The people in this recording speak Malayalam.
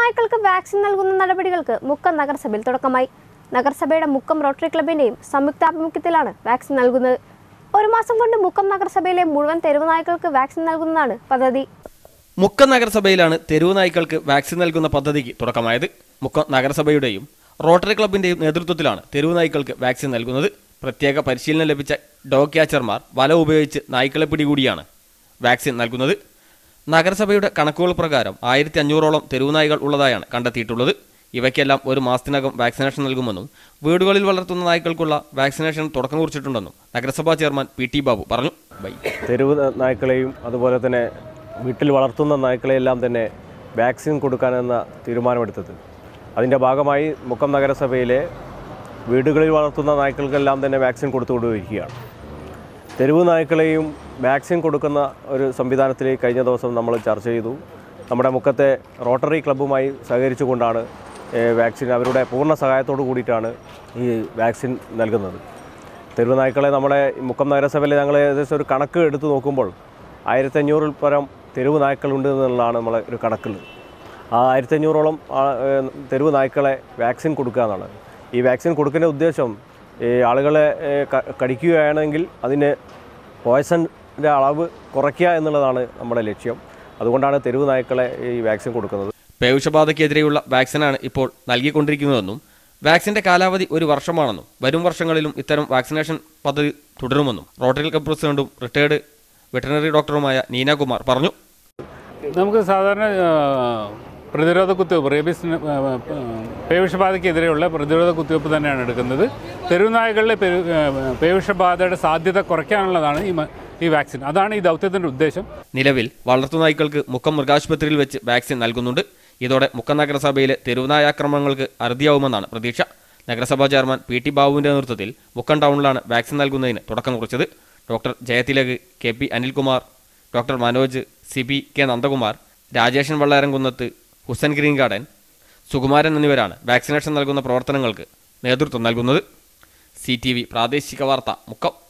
നായ്ക്കൾക്ക് വാക്സിൻ നൽകുന്ന നടപടികൾക്ക് മുക്കം നഗരസഭയിൽ തുടക്കമായി നഗരസഭയുടെ മുക്കം റോട്ടറി ക്ലബിന്റെയും സംയുക്താഭിമുഖ്യത്തിലാണ് വാക്സിൻ നൽകുന്നത് ഒരു മാസം കൊണ്ട് മുക്കം നഗരസഭയിലെ മുഴുവൻ തെരുവ് നായ്ക്കൾക്ക് വാക്സിൻ നൽകുന്നതാണ് പദ്ധതി മുക്കം നഗരസഭയിലാണ് തെരുവ് നായ്ക്കൾക്ക് വാക്സിൻ നൽകുന്ന പദ്ധതിക്ക് തുടക്കമായത് മുക്കം നഗരസഭയുടെയും റോട്ടറി ക്ലബിന്റെയും നേതൃത്വത്തിലാണ് തെരുവ് നായ്ക്കൾക്ക് വാക്സിൻ നൽകുന്നത് പ്രത്യേക പരിശീലനം ലഭിച്ച ഡോഗ് ക്യാച്ചർമാർ വല ഉപയോഗിച്ച് നായ്ക്കളെ പിടികൂടിയാണ് വാക്സിൻ നൽകുന്നത് നഗരസഭയുടെ കണക്കുകൾ പ്രകാരം ആയിരത്തി അഞ്ഞൂറോളം തെരുവ് നായ്കൾ ഉള്ളതായാണ് കണ്ടെത്തിയിട്ടുള്ളത് ഇവയ്ക്കെല്ലാം ഒരു മാസത്തിനകം വാക്സിനേഷൻ നൽകുമെന്നും വീടുകളിൽ വളർത്തുന്ന നായ്ക്കൾക്കുള്ള വാക്സിനേഷൻ തുടക്കം കുറിച്ചിട്ടുണ്ടെന്നും നഗരസഭാ ചെയർമാൻ പി ടി ബാബു പറഞ്ഞു ബൈ തെരുവ് നായ്ക്കളെയും അതുപോലെ തന്നെ വീട്ടിൽ വളർത്തുന്ന നായ്ക്കളെയെല്ലാം തന്നെ വാക്സിൻ കൊടുക്കാനെന്ന തീരുമാനമെടുത്തത് അതിൻ്റെ ഭാഗമായി മുക്കം നഗരസഭയിലെ വീടുകളിൽ വളർത്തുന്ന നായ്ക്കൾക്കെല്ലാം തന്നെ വാക്സിൻ കൊടുത്തുകൊണ്ടിരിക്കുകയാണ് തെരുവ് നായ്ക്കളെയും വാക്സിൻ കൊടുക്കുന്ന ഒരു സംവിധാനത്തിലേക്ക് കഴിഞ്ഞ ദിവസം നമ്മൾ ചർച്ച ചെയ്തു നമ്മുടെ മുക്കത്തെ റോട്ടറി ക്ലബ്ബുമായി സഹകരിച്ചുകൊണ്ടാണ് ഏഹ്, വാക്സിൻ അവരുടെ പൂർണ്ണ സഹായത്തോടു കൂടിയിട്ടാണ് ഈ വാക്സിൻ നൽകുന്നത് തെരുവ് നായ്ക്കളെ നമ്മുടെ ഈ മുക്കം നഗരസഭയിൽ ഞങ്ങൾ ഏകദേശം ഒരു കണക്ക് എടുത്ത് നോക്കുമ്പോൾ ആയിരത്തഞ്ഞൂറിൽ പരം തെരുവ് നായ്ക്കളുണ്ട് എന്നുള്ളതാണ് നമ്മളെ ഒരു കണക്കുള്ളത് ആ ആയിരത്തഞ്ഞൂറോളം ആ- ഏഹ് തെരുവ് നായ്ക്കളെ വാക്സിൻ കൊടുക്കുക എന്നുള്ളത് ഈ വാക്സിൻ കൊടുക്കുന്ന ഉദ്ദേശം ഈ ആളുകളെ ഏഹ് ക- കടിക്കുകയാണെങ്കിൽ അതിന് പോയ്സൻ്റെ അളവ് കുറയ്ക്കുക എന്നുള്ളതാണ് നമ്മുടെ ലക്ഷ്യം അതുകൊണ്ടാണ് തെരുവ് നായ്ക്കളെ ഈ വാക്സിൻ കൊടുക്കുന്നത് പേവിഷബാധയ്ക്കെതിരെയുള്ള വാക്സിനാണ് ഇപ്പോൾ നൽകിക്കൊണ്ടിരിക്കുന്നതെന്നും വാക്സിന്റെ കാലാവധി ഒരു വർഷമാണെന്നും വരും വർഷങ്ങളിലും ഇത്തരം വാക്സിനേഷൻ പദ്ധതി തുടരുമെന്നും റോട്ടറി ക്ലബ് പ്രസിഡന്റും റിട്ടയർഡ് വെറ്ററിനറി ഡോക്ടറുമായ നീനകുമാർ പറഞ്ഞു നമുക്ക് സാധാരണ ആ, പ്രതിരോധ കുത്തിവയ്പ്പ് റേബീസിന് ആ, ആ, പേവിഷബാധയ്ക്കെതിരെയുള്ള പ്രതിരോധ കുത്തിവയ്പ്പ് തന്നെയാണ് എടുക്കുന്നത് തെരുവുനായകളിലെ പേ- ആ, പേവിഷബാധയുടെ സാധ്യത കുറയ്ക്കാനുള്ളതാണ് ഈ മ- ഈ വാക്സിൻ അതാണ് ഈ ദൗത്യത്തിൻ്റെ ഉദ്ദേശം നിലവിൽ വളർത്തുനായ്ക്കൾക്ക് മുക്കം മൃഗാശുപത്രിയിൽ വെച്ച് വാക്സിൻ നൽകുന്നുണ്ട് ഇതോടെ മുക്കം നഗരസഭയിലെ തെരുവുനായ ആക്രമണങ്ങൾക്ക് അറുതിയാവുമെന്നാണ് പ്രതീക്ഷ നഗരസഭാ ചെയർമാൻ പി ടി ബാബുവിന്റെ നേതൃത്വത്തിൽ മുക്കം ടൗണിലാണ് വാക്സിൻ നൽകുന്നതിന് തുടക്കം കുറിച്ചത് doctor Jayathilak K P Anilkumar doctor Manoj C P K Nandakumar Rajeshan Vallaramkunnath Husan green garden Sukumaran എന്നിവരാണ് വാക്സിനേഷൻ നൽകുന്ന പ്രവർത്തനങ്ങൾക്ക് നേതൃത്വം നൽകുന്നത് സി ടി വി പ്രാദേശിക വാർത്ത മുക്കം